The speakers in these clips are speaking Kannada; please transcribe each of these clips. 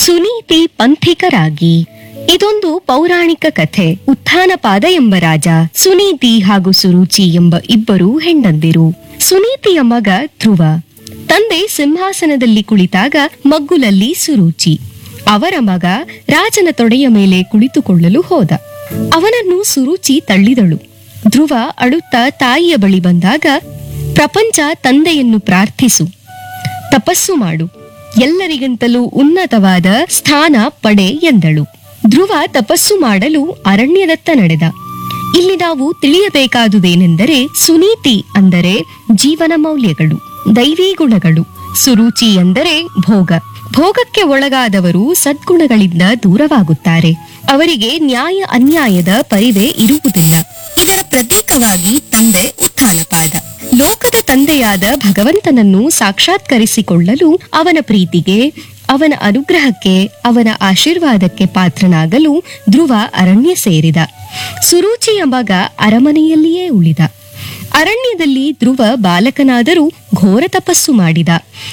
ಸುನೀತಿ ಪಂಥಿಕರಾಗಿ ಇದೊಂದು ಪೌರಾಣಿಕ ಕಥೆ ಉತ್ಥಾನಪಾದ ಎಂಬ ರಾಜ ಸುನೀತಿ ಹಾಗೂ ಸುರುಚಿ ಎಂಬ ಇಬ್ಬರು ಹೆಂಡಂದಿರು ಸುನೀತಿಯ ಮಗ ಧ್ರುವ ತಂದೆ ಸಿಂಹಾಸನದಲ್ಲಿ ಕುಳಿತಾಗ ಮಗ್ಗುಲಲ್ಲಿ ಸುರುಚಿ ಅವರ ಮಗ ರಾಜನ ತೊಡೆಯ ಮೇಲೆ ಕುಳಿತುಕೊಳ್ಳಲು ಹೋದ ಅವನನ್ನು ಸುರುಚಿ ತಳ್ಳಿದಳು ಧ್ರುವ ಅಳುತ್ತಾ ತಾಯಿಯ ಬಳಿ ಬಂದಾಗ ಪ್ರಪಂಚ ತಂದೆಯನ್ನು ಪ್ರಾರ್ಥಿಸು ತಪಸ್ಸು ಮಾಡು ಎಲ್ಲರಿಗಿಂತಲೂ ಉನ್ನತವಾದ ಸ್ಥಾನ ಪಡೆ ಎಂದಳು ಧ್ರುವ ತಪಸ್ಸು ಮಾಡಲು ಅರಣ್ಯದತ್ತ ನಡೆದ ಇಲ್ಲಿ ನಾವು ತಿಳಿಯಬೇಕಾದುದೇನೆಂದರೆ ಸುನೀತಿ ಅಂದರೆ ಜೀವನ ಮೌಲ್ಯಗಳು ದೈವಿ ಗುಣಗಳು ಸುರುಚಿ ಎಂದರೆ ಭೋಗ ಭೋಗಕ್ಕೆ ಒಳಗಾದವರು ಸದ್ಗುಣಗಳಿಂದ ದೂರವಾಗುತ್ತಾರೆ ಅವರಿಗೆ ನ್ಯಾಯ ಅನ್ಯಾಯದ ಪರಿವೆ ಇರುವುದಿಲ್ಲ ಇದರ ಪ್ರತೀಕವಾಗಿ ತಂದೆ ಉತ್ಥಾನಪಾದ ಲೋಕದ ತಂದೆಯಾದ ಭಗವಂತನನ್ನು ಸಾಕ್ಷಾತ್ಕರಿಸಿಕೊಳ್ಳಲು ಅವನ ಪ್ರೀತಿಗೆ ಅವನ ಅನುಗ್ರಹಕ್ಕೆ ಅವನ ಆಶೀರ್ವಾದಕ್ಕೆ ಪಾತ್ರನಾಗಲು ಧ್ರುವ ಅರಣ್ಯ ಸೇರಿದ ಸುರುಚಿಯ ಮಗ ಅರಮನೆಯಲ್ಲಿಯೇ ಉಳಿದ ಅರಣ್ಯದಲ್ಲಿ ಧ್ರುವ ಬಾಲಕನಾದರೂ ಘೋರ ತಪಸ್ಸು ಮಾಡಿದ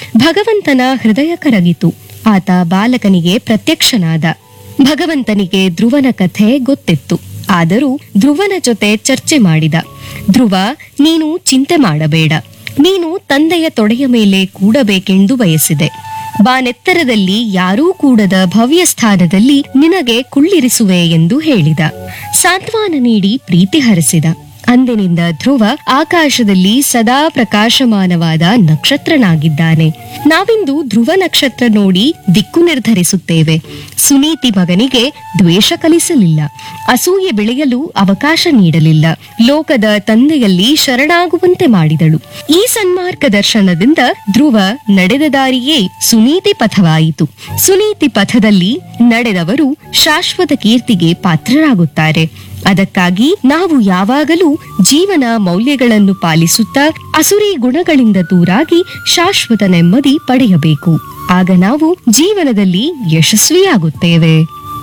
ಭಗವಂತನ ಹೃದಯ ಕರಗಿತು ಆತ ಬಾಲಕನಿಗೆ ಪ್ರತ್ಯಕ್ಷನಾದ ಭಗವಂತನಿಗೆ ಧ್ರುವನ ಕಥೆ ಗೊತ್ತಿತ್ತು ಆದರೂ ಧ್ರುವನ ಜೊತೆ ಚರ್ಚೆ ಮಾಡಿದ ಧ್ರುವ ನೀನು ಚಿಂತೆ ಮಾಡಬೇಡ ನೀನು ತಂದೆಯ ತೊಡೆಯ ಮೇಲೆ ಕೂಡಬೇಕೆಂದು ಬಯಸಿದೆ ಬಾನೆತ್ತರದಲ್ಲಿ ಯಾರೂ ಕೂಡದ ಭವ್ಯ ಸ್ಥಾನದಲ್ಲಿ ನಿನಗೆ ಕುಳ್ಳಿರಿಸುವೆ ಎಂದು ಹೇಳಿದ ಸಾಂತ್ವನ ನೀಡಿ ಪ್ರೀತಿ ಹರಿಸಿದ ಅಂದಿನಿಂದ ಧ್ರುವ ಆಕಾಶದಲ್ಲಿ ಸದಾ ಪ್ರಕಾಶಮಾನವಾದ ನಕ್ಷತ್ರನಾಗಿದ್ದಾನೆ ನಾವಿಂದು ಧ್ರುವ ನಕ್ಷತ್ರ ನೋಡಿ ದಿಕ್ಕು ನಿರ್ಧರಿಸುತ್ತೇವೆ ಸುನೀತಿ ಮಗನಿಗೆ ದ್ವೇಷ ಕಲಿಸಲಿಲ್ಲ ಅಸೂಯೆ ಬೆಳೆಯಲು ಅವಕಾಶ ನೀಡಲಿಲ್ಲ ಲೋಕದ ತಂದೆಯಲ್ಲಿ ಶರಣಾಗುವಂತೆ ಮಾಡಿದಳು ಈ ಸನ್ಮಾರ್ಗ ದರ್ಶನದಿಂದ ಧ್ರುವ ನಡೆದ ದಾರಿಯೇ ಸುನೀತಿ ಪಥವಾಯಿತು ಸುನೀತಿ ಪಥದಲ್ಲಿ ನಡೆದವರು ಶಾಶ್ವತ ಕೀರ್ತಿಗೆ ಪಾತ್ರರಾಗುತ್ತಾರೆ ಅದಕ್ಕಾಗಿ ನಾವು ಯಾವಾಗಲೂ ಜೀವನ ಮೌಲ್ಯಗಳನ್ನು ಪಾಲಿಸುತ್ತಾ ಅಸುರಿ ಗುಣಗಳಿಂದ ದೂರಾಗಿ ಶಾಶ್ವತ ನೆಮ್ಮದಿ ಪಡೆಯಬೇಕು ಆಗ ನಾವು ಜೀವನದಲ್ಲಿ ಯಶಸ್ವಿಯಾಗುತ್ತೇವೆ